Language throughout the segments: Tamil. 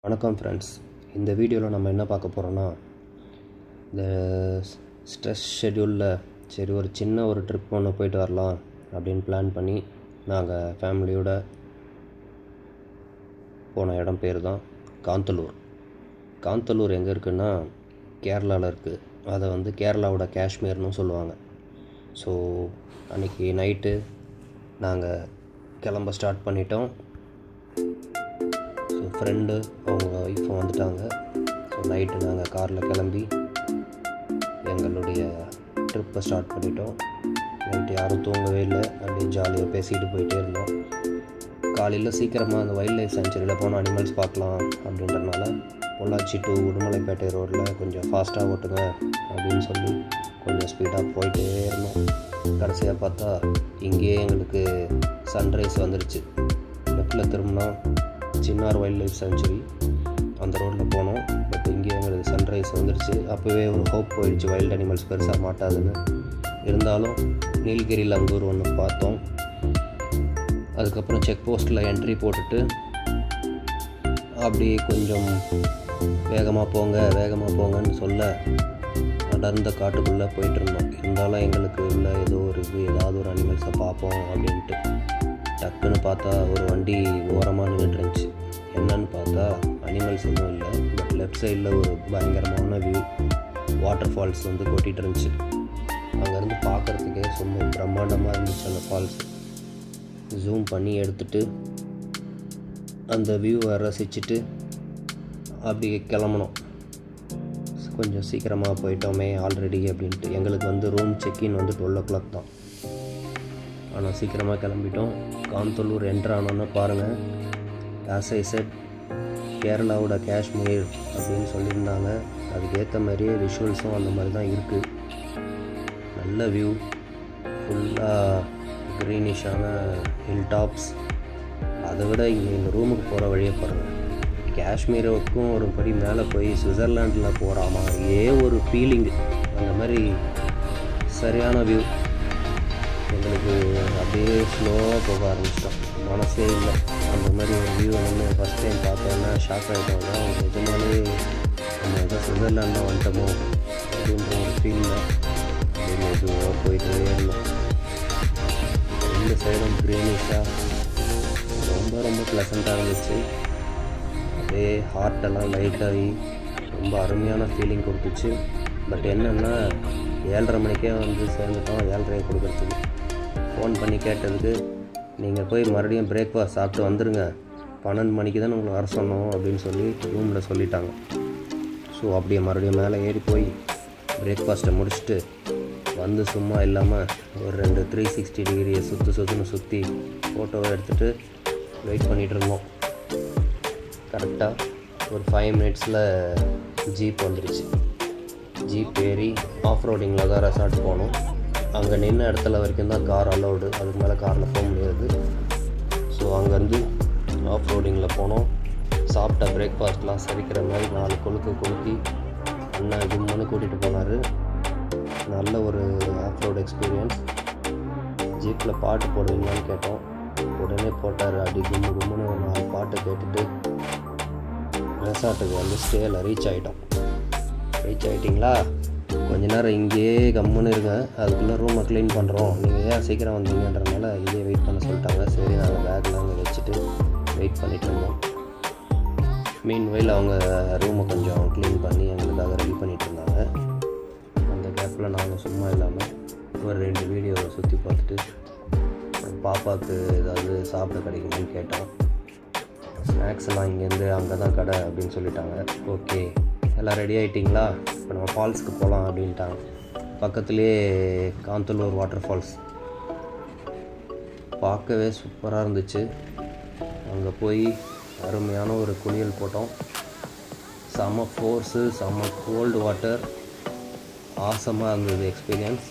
வணக்கம் ஃப்ரெண்ட்ஸ் இந்த வீடியோவில் நம்ம என்ன பார்க்க போகிறோன்னா இந்த ஸ்ட்ரெஸ் ஷெட்யூலில் சரி ஒரு சின்ன ஒரு ட்ரிப் ஒன்று போயிட்டு வரலாம் அப்படின்னு பிளான் பண்ணி நாங்கள் ஃபேமிலியோட போன இடம் பேர் தான் காந்தலூர் காந்தலூர் எங்கே இருக்குன்னா கேரளாவில் இருக்குது அதை வந்து கேரளாவோட காஷ்மீர்னு சொல்லுவாங்க ஸோ அன்றைக்கி நைட்டு நாங்கள் கிளம்ப ஸ்டார்ட் பண்ணிட்டோம் ஸோ ஃப்ரெண்டு அவங்க ஒய்ஃபும் வந்துட்டாங்க ஸோ நைட்டு நாங்கள் காரில் கிளம்பி எங்களுடைய ட்ரிப்பை ஸ்டார்ட் பண்ணிட்டோம் நைட்டு யாரும் தூங்கவே இல்லை அப்படியே ஜாலியாக பேசிட்டு போயிட்டே இருந்தோம் காலையில் சீக்கிரமாக அந்த வைல்ட் லைஃப் சென்ச்சுரியில் போன அனிமல்ஸ் பார்க்கலாம் அப்படின்றனால பொள்ளாச்சி டு உடுமலைப்பேட்டை ரோட்டில் கொஞ்சம் ஃபாஸ்ட்டாக ஓட்டுங்க அப்படின்னு சொல்லி கொஞ்சம் ஸ்பீடாக போயிட்டே இருந்தோம் கடைசியாக பார்த்தா இங்கேயே எங்களுக்கு சன்ரைஸ் வந்துருச்சு லெஃப்டில் திரும்பினா சின்னார் வைல்ட் லைஃப் சென்ச்சுரி அந்த ரோட்டில் போனோம் பட் இங்கே எங்களுக்கு சன்ரைஸ் வந்துருச்சு அப்போவே ஒரு ஹோப் போயிடுச்சு வைல்ட் அனிமல்ஸ் பெருசாக மாட்டாதுன்னு இருந்தாலும் நீலகிரி லங்கூர் ஒன்று பார்த்தோம் அதுக்கப்புறம் செக் போஸ்ட்டில் என்ட்ரி போட்டுட்டு அப்படி கொஞ்சம் வேகமாக போங்க வேகமாக போங்கன்னு சொல்ல அடர்ந்த காட்டுக்குள்ளே போயிட்டு இருந்தோம் இருந்தாலும் எங்களுக்கு உள்ள ஏதோ ஒரு இது ஏதாவது ஒரு அனிமல்ஸை பார்ப்போம் அப்படின்ட்டு டக்குன்னு பார்த்தா ஒரு வண்டி ஓரமாக நின்றுட்டு இருந்துச்சு என்னன்னு பார்த்தா அனிமல்ஸ் எதுவும் இல்லை பட் லெஃப்ட் சைடில் ஒரு பயங்கரமான வியூ வாட்டர் ஃபால்ஸ் வந்து கொட்டிகிட்டு இருந்துச்சு அங்கேருந்து பார்க்குறதுக்கே சும்மா பிரம்மாண்டமாக இருந்துச்சு அந்த ஃபால்ஸ் ஜூம் பண்ணி எடுத்துட்டு அந்த வியூவை ரசிச்சுட்டு அப்படி கிளம்பணும் கொஞ்சம் சீக்கிரமாக போயிட்டோமே ஆல்ரெடி அப்படின்ட்டு எங்களுக்கு வந்து ரூம் செக்இன் வந்து டுவெல் ஓ கிளாக் தான் ஆனால் சீக்கிரமாக கிளம்பிட்டோம் காந்தலூர் என்ட்ரானோன்னு பாருங்கள் ஆஸ் ஐ செட் கேரளாவோட காஷ்மீர் அப்படின்னு சொல்லியிருந்தாங்க அதுக்கேற்ற மாதிரியே விஷுவல்ஸும் அந்த மாதிரி தான் இருக்குது நல்ல வியூ ஃபுல்லாக க்ரீனிஷான ஹில் டாப்ஸ் அதை விட இங்கே எங்கள் ரூமுக்கு போகிற வழியை பாருங்கள் காஷ்மீருக்கும் ஒரு படி மேலே போய் சுவிட்சர்லாண்டில் போகிற மாதிரியே ஒரு ஃபீலிங் அந்த மாதிரி சரியான வியூ எங்களுக்கு அப்படியே ஸ்லோவாக போக ஆரம்பிச்சிட்டோம் மனசே இல்லை அந்த மாதிரி ஒரு வியூ வந்து ஃபஸ்ட் டைம் பார்த்தோன்னா ஷாக் ஆகிட்டோம் தான் நிஜமாலே நம்ம ஏதோ சுவிட்சர்லாண்ட் தான் வந்துட்டோமோ அப்படின்ற ஒரு ஃபீலில் அப்படியே மெதுவாக போயிட்டே இருந்தோம் ரெண்டு சைடும் க்ரீனிஷாக ரொம்ப ரொம்ப ப்ளசண்ட்டாக இருந்துச்சு அப்படியே ஹார்ட்டெல்லாம் லைட்டாகி ரொம்ப அருமையான ஃபீலிங் கொடுத்துச்சு பட் என்னென்னா ஏழரை மணிக்கே வந்து சேர்ந்துட்டோம் ஏழரையை கொடுக்குறதுக்கு ஃபோன் பண்ணி கேட்டதுக்கு நீங்கள் போய் மறுபடியும் பிரேக்ஃபாஸ்ட் சாப்பிட்டு வந்துடுங்க பன்னெண்டு மணிக்கு தான் உங்களை வர சொன்னோம் அப்படின்னு சொல்லி ரூமில் சொல்லிட்டாங்க ஸோ அப்படியே மறுபடியும் மேலே ஏறி போய் பிரேக்ஃபாஸ்ட்டை முடிச்சுட்டு வந்து சும்மா இல்லாமல் ஒரு ரெண்டு த்ரீ சிக்ஸ்டி டிகிரியை சுற்று சுற்றுன்னு சுற்றி ஃபோட்டோவை எடுத்துகிட்டு வெயிட் பண்ணிகிட்டு இருந்தோம் கரெக்டாக ஒரு ஃபைவ் மினிட்ஸில் ஜீப் வந்துடுச்சு ஜீப் ஏறி ஆஃப் ரோடிங்கில் தான் ரெசார்ட் போனோம் அங்கே நின்ன இடத்துல வரைக்கும் தான் கார் அலௌடு அதுக்கு மேலே காரில் போக முடியாது ஸோ அங்கேருந்து ஆஃப் ரோடிங்கில் போனோம் சாப்பிட்ட பிரேக்ஃபாஸ்ட்லாம் சரிக்கிற மாதிரி நாலு கொழுக்கு கொளுத்தி அண்ணன் கும்முன்னு கூட்டிகிட்டு போனார் நல்ல ஒரு ஆஃப் ரோடு எக்ஸ்பீரியன்ஸ் ஜீப்பில் பாட்டு போடுவீங்களான்னு கேட்டோம் உடனே போட்டார் அடி கும்மு கும்முன்னு ஒரு நாலு பாட்டு கேட்டுட்டு ரெசார்ட்டுக்கு வந்து ஸ்டேயில் ரீச் ஆகிட்டோம் ரீச் ஆகிட்டிங்களா கொஞ்ச நேரம் இங்கேயே கம்முன்னு இருங்க அதுக்குள்ளே ரூமை க்ளீன் பண்ணுறோம் நீங்கள் ஏன் சீக்கிரம் வந்தீங்கன்றனால இங்கேயே வெயிட் பண்ண சொல்லிட்டாங்க சரி நாங்கள் பேக்கில் அங்கே வச்சுட்டு வெயிட் பண்ணிட்டு இருந்தோம் மீன் வயல் அவங்க ரூமை கொஞ்சம் க்ளீன் பண்ணி எங்களுக்காக ரெடி பண்ணிகிட்டு இருந்தாங்க அந்த கேப்பில் நாங்கள் சும்மா இல்லாமல் ஒரு ரெண்டு வீடியோவை சுற்றி பார்த்துட்டு பாப்பாவுக்கு ஏதாவது சாப்பிட கிடைக்குமான்னு கேட்டோம் ஸ்நாக்ஸ் எல்லாம் இங்கேருந்து அங்கே தான் கடை அப்படின்னு சொல்லிட்டாங்க ஓகே எல்லாம் ரெடி ஆகிட்டிங்களா இப்போ நம்ம ஃபால்ஸ்க்கு போகலாம் அப்படின்ட்டாங்க பக்கத்துலேயே காந்தலூர் வாட்டர் ஃபால்ஸ் பார்க்கவே சூப்பராக இருந்துச்சு அங்கே போய் அருமையான ஒரு குளியல் போட்டோம் செம்ம ஃபோர்ஸு செம்ம கோல்டு வாட்டர் ஆசமாக இருந்தது எக்ஸ்பீரியன்ஸ்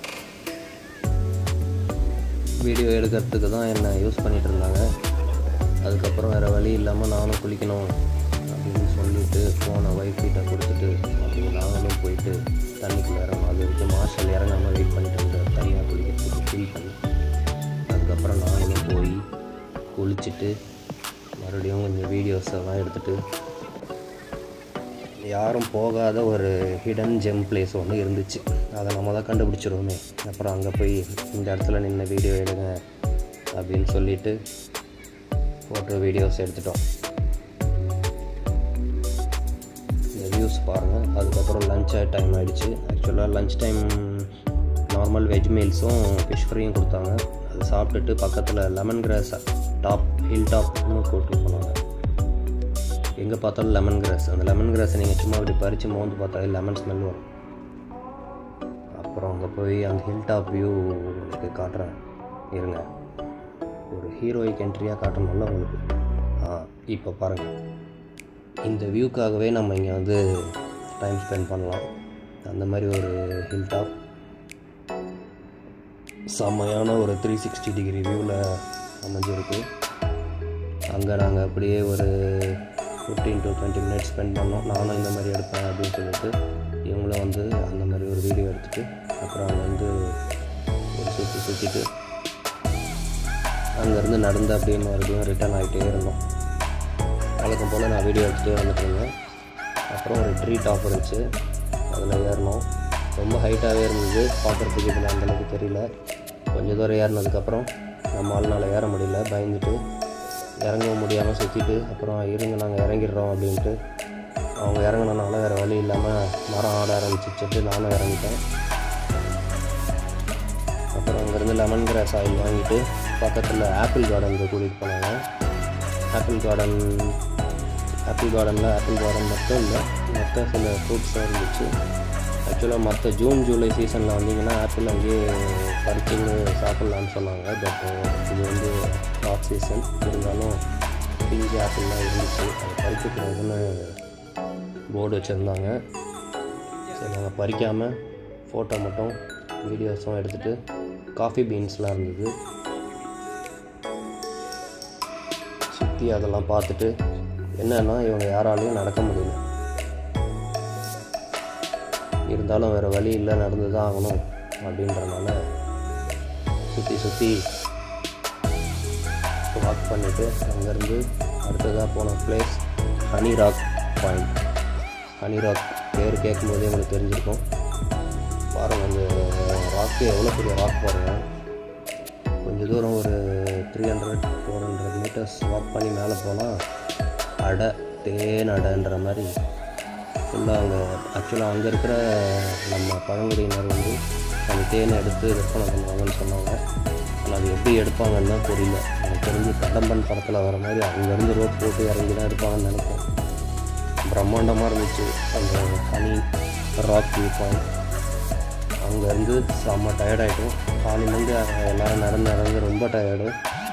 வீடியோ எடுக்கிறதுக்கு தான் என்னை யூஸ் பண்ணிகிட்டு இருந்தாங்க அதுக்கப்புறம் வேறு வழி இல்லாமல் நானும் குளிக்கணும் அப்படின்னு சொல்லிட்டு ஃபோனை ஒய்ஃபிட்ட கொடுத்துட்டு அப்படி நாங்களும் போயிட்டு தண்ணிக்குள்ளே இறங்கணும் அது வரைக்கும் மார்ஷல் இறங்காமல் வெயிட் பண்ணிட்டு இருந்தார் தனியாக குளிக்கிறதுக்கு ஃபீல் பண்ணி அதுக்கப்புறம் நாங்களும் போய் குளிச்சுட்டு மறுபடியும் கொஞ்சம் வீடியோஸ் எல்லாம் எடுத்துகிட்டு யாரும் போகாத ஒரு ஹிடன் ஜெம் பிளேஸ் ஒன்று இருந்துச்சு அதை நம்ம தான் கண்டுபிடிச்சிருவோமே அப்புறம் அங்கே போய் இந்த இடத்துல நின்று வீடியோ எடுங்க அப்படின்னு சொல்லிட்டு ஃபோட்டோ வீடியோஸ் எடுத்துட்டோம் இந்த வியூஸ் பாருங்கள் அதுக்கப்புறம் லஞ்ச் டைம் ஆகிடுச்சு ஆக்சுவலாக லஞ்ச் டைம் நார்மல் வெஜ் மீல்ஸும் ஃபிஷ் ஃப்ரையும் கொடுத்தாங்க அது சாப்பிட்டுட்டு பக்கத்தில் லெமன் கிராஸ் டாப் ஹில் டாப்னு கூப்பிட்டு போனாங்க எங்கே பார்த்தாலும் லெமன் கிராஸ் அந்த லெமன் கிராஸை நீங்கள் சும்மா அப்படி பறித்து மோந்து பார்த்தாலே லெமன் ஸ்மெல் வரும் அப்புறம் அங்கே போய் அந்த ஹில் டாப் வியூ உங்களுக்கு காட்டுறேன் இருங்க ஒரு ஹீரோயிக் என்ட்ரியாக காட்டணும்ல உங்களுக்கு ஆ இப்போ பாருங்கள் இந்த வியூக்காகவே நம்ம இங்கே வந்து டைம் ஸ்பெண்ட் பண்ணலாம் அந்த மாதிரி ஒரு ஹில் டாப் செம்மையான ஒரு த்ரீ சிக்ஸ்டி டிகிரி வியூவில் அமைஞ்சிருக்கு அங்கே நாங்கள் அப்படியே ஒரு fifteen to twenty minutes spend பண்ணோம் நானும் இந்த மாதிரி எடுப்பேன் அப்படின்னு சொல்லிட்டு இவங்களும் வந்து அந்த மாதிரி ஒரு வீடியோ எடுத்துகிட்டு அப்புறம் அங்கே வந்து ஒரு சுற்றி சுற்றிட்டு அங்கேருந்து நடந்து அப்படியே மறுபடியும் ரிட்டர்ன் ஆகிட்டே இருந்தோம் வழக்கம் போல் நான் வீடியோ எடுத்துகிட்டே வந்துட்டு இருந்தேன் அப்புறம் ஒரு ட்ரீ டாப் இருந்துச்சு அதில் ஏறினோம் ரொம்ப ஹைட்டாகவே இருந்தது பார்க்குறதுக்கு இதில் அந்தளவுக்கு தெரியல கொஞ்சம் தூரம் ஏறினதுக்கப்புறம் நம்ம ஆள்னால் ஏற முடியல பயந்துட்டு இறங்கவும் முடியாமல் சுற்றிட்டு அப்புறம் இருங்க நாங்கள் இறங்கிடுறோம் அப்படின்ட்டு அவங்க இறங்கினனால வேறு வழி இல்லாமல் மரம் ஆட ஆரம்பிச்சிட்டு நானும் இறங்கிட்டேன் அப்புறம் அங்கேருந்து லெமன் கிராஸ் ஆயில் வாங்கிட்டு பக்கத்தில் ஆப்பிள் கார்டனுக்கு கூட்டிகிட்டு போனாங்க ஆப்பிள் கார்டன் ஆப்பிள் கார்டனில் ஆப்பிள் கார்டன் மட்டும் இல்லை மற்ற சில ஃப்ரூட்ஸும் இருந்துச்சு ஆக்சுவலாக மற்ற ஜூன் ஜூலை சீசனில் வந்தீங்கன்னா ஆப்பிள் அங்கேயே பறிச்சுன்னு சாப்பிட்லான்னு சொன்னாங்க பட் இது வந்து ஆஃப் சீசன் இருந்தாலும் பிஞ்சு ஆப்பிள்லாம் இருந்துச்சு அதை பறிக்கக்கூடாதுன்னு போர்டு வச்சுருந்தாங்க சரி நாங்கள் பறிக்காமல் ஃபோட்டோ மட்டும் வீடியோஸும் எடுத்துகிட்டு காஃபி பீன்ஸ்லாம் இருந்தது சுற்றி அதெல்லாம் பார்த்துட்டு என்னன்னா இவங்க யாராலையும் நடக்க முடியல இருந்தாலும் வேறு வழி இல்லை நடந்து தான் ஆகணும் அப்படின்றனால சுற்றி சுற்றி வாக் பண்ணிவிட்டு அங்கேருந்து அடுத்ததாக போன place honey rock point honey rock பேர் கேட்கும்போதே உங்களுக்கு தெரிஞ்சிருக்கும் பாருங்கள் அந்த ராக்கு எவ்வளோ பெரிய ராக் பாருங்கள் கொஞ்சம் தூரம் ஒரு three hundred four hundred metres walk பண்ணி மேலே போனால் அடை தேன் அடைன்ற மாதிரி ஃபுல்லாக அங்கே ஆக்சுவலாக அங்கே இருக்கிற நம்ம பழங்குடியினர் வந்து அந்த தேனை எடுத்து விற்பனை பண்ணுவாங்கன்னு சொன்னாங்க ஆனால் அது எப்படி எடுப்பாங்கன்னு தான் தெரியல எனக்கு தெரிஞ்சு கடம்பன் படத்தில் வர மாதிரி அங்கேருந்து ரோட் போட்டு இறங்கி தான் எடுப்பாங்கன்னு நினைக்கிறேன் பிரம்மாண்டமாக இருந்துச்சு அந்த ஹனி ராக் வியூ பாயிண்ட் அங்கேருந்து செம்ம டயர்டாயிட்டோம் காலையிலேருந்து எல்லோரும் நடந்து நடந்து ரொம்ப டயர்டு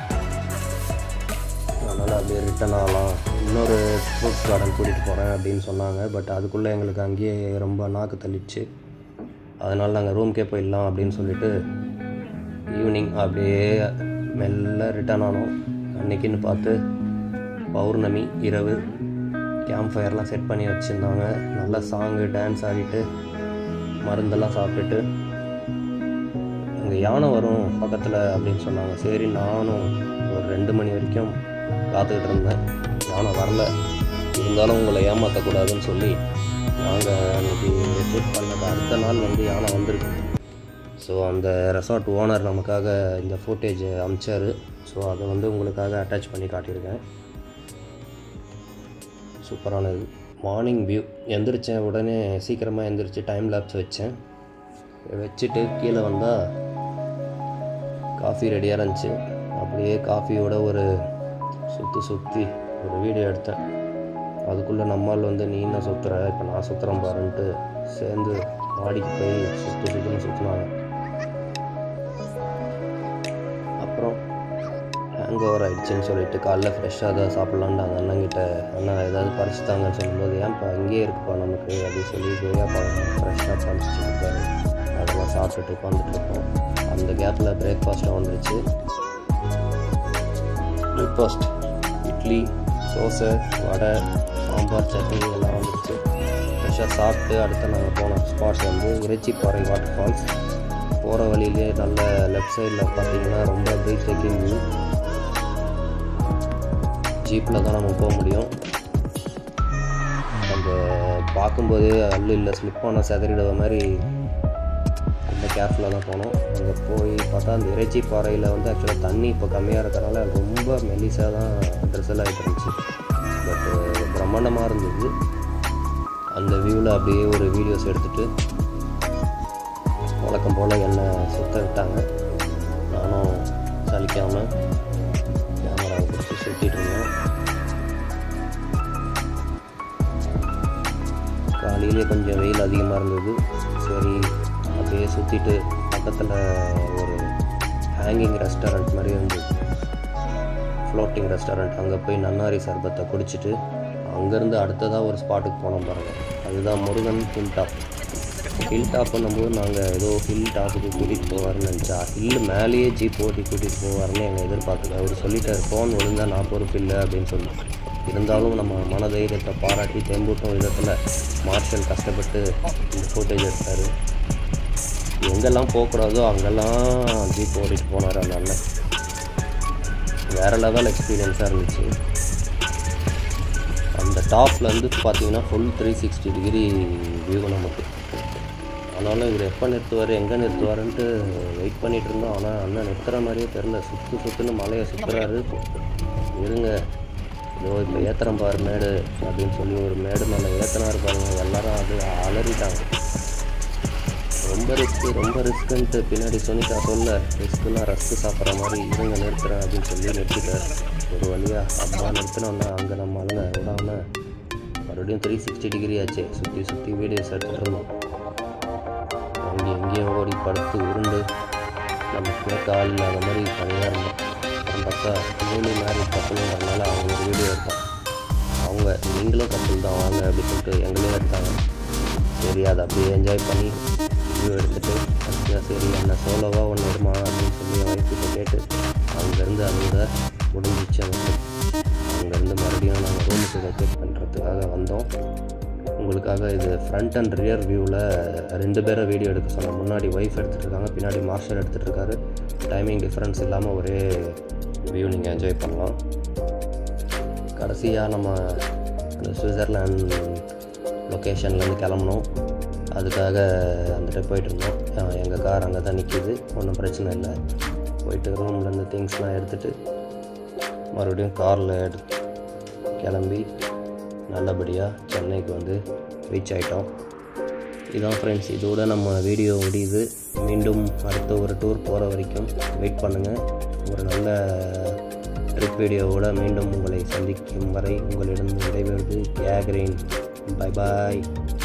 அதனால் அப்படியே ரிட்டன் ஆகலாம் இன்னொரு ஃப்ரூட்ஸ் கார்டன் கூட்டிகிட்டு போகிறேன் அப்படின்னு சொன்னாங்க பட் அதுக்குள்ளே எங்களுக்கு அங்கேயே ரொம்ப நாக்கு தள்ளிடுச்சு அதனால் நாங்கள் ரூம்க்கே போயிடலாம் அப்படின்னு சொல்லிட்டு ஈவினிங் அப்படியே மெல்ல ரிட்டர்ன் ஆனோம் அன்னைக்குன்னு பார்த்து பௌர்ணமி இரவு கேம்ப் ஃபயர்லாம் செட் பண்ணி வச்சுருந்தாங்க நல்லா சாங்கு டான்ஸ் ஆடிட்டு மருந்தெல்லாம் சாப்பிட்டுட்டு அங்கே யானை வரும் பக்கத்தில் அப்படின்னு சொன்னாங்க சரி நானும் ஒரு ரெண்டு மணி வரைக்கும் காத்துக்கிட்டு இருந்தேன் யானை வரல இருந்தாலும் உங்களை ஏமாற்றக்கூடாதுன்னு சொல்லி நாங்கள் அன்றைக்கி ஷூட் பண்ணது அடுத்த நாள் வந்து யானை வந்திருக்கு ஸோ அந்த ரெசார்ட் ஓனர் நமக்காக இந்த ஃபுட்டேஜ் அமிச்சார் ஸோ அதை வந்து உங்களுக்காக அட்டாச் பண்ணி காட்டியிருக்கேன் சூப்பரானது மார்னிங் வியூ எந்திரிச்சேன் உடனே சீக்கிரமாக எந்திரிச்சு டைம் லேப்ஸ் வச்சேன் வச்சுட்டு கீழே வந்தால் காஃபி ரெடியாக இருந்துச்சு அப்படியே காஃபியோட ஒரு சுற்றி சுற்றி ஒரு வீடியோ எடுத்தேன் அதுக்குள்ளே நம்மால் வந்து நீ என்ன சுற்றுற இப்போ நான் சுற்றுறேன் பாருன்ட்டு சேர்ந்து மாடிக்கு போய் சுற்று சுற்றுன்னு சுற்றினாங்க அப்புறம் ஹேங் ஓவர் ஆகிடுச்சின்னு சொல்லிட்டு காலைல ஃப்ரெஷ்ஷாக தான் சாப்பிட்லான்ட்டு அந்த அண்ணங்கிட்ட அண்ணா ஏதாவது பறிச்சு தாங்கன்னு சொல்லும்போது ஏன்ப்பா இங்கேயே இருக்குப்பா நமக்கு அப்படின்னு சொல்லி கொய்யா பழம் ஃப்ரெஷ்ஷாக பறிச்சு கொடுத்தாரு அதெல்லாம் சாப்பிட்டுட்டு உட்காந்துட்டு இருக்கோம் அந்த கேப்பில் பிரேக்ஃபாஸ்ட்டும் வந்துருச்சு பிரேக்ஃபாஸ்ட் இட்லி தோசை வடை சாம்பார் சட்னி எல்லாம் வந்துருச்சு ஃப்ரெஷ்ஷாக சாப்பிட்டு அடுத்து நாங்கள் போன ஸ்பாட்ஸ் வந்து இறைச்சிப்பாறை வாட்டர் ஃபால்ஸ் போகிற வழியிலே நல்ல லெஃப்ட் சைடில் பார்த்தீங்கன்னா ரொம்ப பிரீத் டேக்கிங் வியூ ஜீப்பில் தான் நம்ம போக முடியும் அந்த பார்க்கும்போது அல்லு இல்லை ஸ்லிப் ஆனால் செதறிடுற மாதிரி ரொம்ப கேர்ஃபுல்லாக தான் போனோம் அங்கே போய் பார்த்தா அந்த இறைச்சி பாறையில் வந்து ஆக்சுவலாக தண்ணி இப்போ கம்மியாக இருக்கிறனால ரொம்ப மெல்லிஸாக தான் ட்ரெஸ் எல்லாம் ஆகிட்டு இருந்துச்சு பட் பிரம்மாண்டமாக இருந்தது அந்த வியூவில் அப்படியே ஒரு வீடியோஸ் எடுத்துகிட்டு வழக்கம் போல் என்னை சுத்த விட்டாங்க நானும் சலிக்காமல் கேமராவை பிடிச்சி சுற்றிட்டு இருந்தேன் காலையிலே கொஞ்சம் வெயில் அதிகமாக இருந்தது சரி அப்படியே சுற்றிட்டு பக்கத்தில் ஒரு ஹேங்கிங் ரெஸ்டாரண்ட் மாதிரி இருந்தது ஃப்ளோட்டிங் ரெஸ்டாரண்ட் அங்கே போய் நன்னாரி சர்பத்தை குடிச்சிட்டு அங்கேருந்து அடுத்ததாக ஒரு ஸ்பாட்டுக்கு போனோம் பாருங்கள் அதுதான் Murugan hill top hill top பண்ணும்போது நாங்கள் ஏதோ ஹில் டாப்புக்கு கூட்டிகிட்டு போவார்னு நினச்சா ஹில் மேலேயே ஜீப் ஓட்டி கூட்டிகிட்டு போவார்னு எங்கள் எதிர்பார்க்கல அவர் சொல்லிட்டார் ஃபோன் விழுந்தால் நான் பொறுப்பு இல்லை அப்படின்னு சொல்லி இருந்தாலும் நம்ம மனதைரியத்தை பாராட்டி தெம்பூட்டும் விதத்தில் மார்ஷல் கஷ்டப்பட்டு இந்த ஃபோட்டேஜ் எடுத்தார் எங்கெல்லாம் போகக்கூடாதோ அங்கெல்லாம் ஜீப் ஓட்டிகிட்டு போனார் அந்த அண்ணன் வேறு லெவல் எக்ஸ்பீரியன்ஸாக இருந்துச்சு அந்த டாப்லேருந்து பார்த்தீங்கன்னா full three sixty degree view நமக்கு ஆனாலும் இவர் எப்போ நிறுத்துவார் எங்கே நிறுத்துவாருன்ட்டு வெயிட் பண்ணிகிட்டு இருந்தோம் ஆனால் அண்ணன் நிறுத்துற மாதிரியே தெரில சுற்று சுற்றுன்னு மலையை சுற்றுறாரு இருங்க இதோ இப்போ ஏத்துறேன் பாரு மேடு அப்படின்னு சொல்லி ஒரு மேடு மேலே ஏத்தனாரு பாருங்க எல்லாரும் அது அலறிட்டாங்க ரொம்ப ரிஸ்க்கு ரொம்ப ரிஸ்க்குன்ட்டு பின்னாடி சொன்னிட்டா சொல்ல ரிஸ்க்குன்னா ரஸ்க்கு சாப்பிட்ற மாதிரி இருங்க நிறுத்துறேன் அப்படின்னு சொல்லி நிறுத்திட்டார் ஒரு வழியாக அப்பா நிறுத்தினோன்னா அங்கே நம்ம அழுங்க விடாமல் மறுபடியும் த்ரீ சிக்ஸ்டி டிகிரி ஆச்சு சுற்றி சுற்றி வீடியோஸ் எடுத்துகிட்டு இருந்தோம் அங்கே எங்கேயோ ஓடி படுத்து உருண்டு நம்ம கேட்க ஆள் இல்லாத மாதிரி தனியாக இருந்தோம் அப்புறம் பார்த்தா மூணு மேரேஜ் கப்பலுங்கிறதுனால அவங்களுக்கு வீடியோ எடுத்தோம் அவங்க நீங்களும் கப்பல் தான் வாங்க அப்படின்னு சொல்லிட்டு எங்களையும் எடுத்தாங்க சரி அதை அப்படியே என்ஜாய் பண்ணி வீடியோ எடுத்துகிட்டு அப்படியா சரி என்ன சோலோவாக ஒன்று வருமா அப்படின்னு சொல்லி என் ஒய்ஃப்கிட்ட கேட்டு அங்கேருந்து அதோட முடிஞ்சிச்சு எனக்கு அங்கேருந்து மறுபடியும் நாங்கள் ரூமுக்கு வெக்கேட் பண்ணுறதுக்காக வந்தோம் உங்களுக்காக இது ஃப்ரண்ட் அண்ட் ரியர் வியூவில் ரெண்டு பேரை வீடியோ எடுக்க சொன்னேன் முன்னாடி ஒய்ஃப் எடுத்துகிட்டு இருக்காங்க பின்னாடி மாஸ்டர் எடுத்துகிட்டு இருக்காரு டைமிங் டிஃப்ரென்ஸ் இல்லாமல் ஒரே வியூ நீங்கள் என்ஜாய் பண்ணலாம் கடைசியாக நம்ம அந்த சுவிட்சர்லாண்ட் லொக்கேஷன்லேருந்து கிளம்புனோம் அதுக்காக அந்த ட்ரிப் போயிட்டு இருந்தோம் எங்கள் கார் அங்கே தான் நிற்கிது ஒன்றும் பிரச்சனை இல்லை போயிட்டு ரூம்லேருந்து திங்ஸ்லாம் எடுத்துகிட்டு மறுபடியும் காரில் எடு கிளம்பி நல்லபடியாக சென்னைக்கு வந்து ரீச் ஆகிட்டோம் இதான் ஃப்ரெண்ட்ஸ் இதோட நம்ம வீடியோ முடியுது மீண்டும் அடுத்த ஒரு டூர் போகிற வரைக்கும் வெயிட் பண்ணுங்கள் ஒரு நல்ல ட்ரிப் வீடியோவோட மீண்டும் உங்களை சந்திக்கும் வரை உங்களிடம் விடைபெறுவது கேக்ரேன் பை பாய்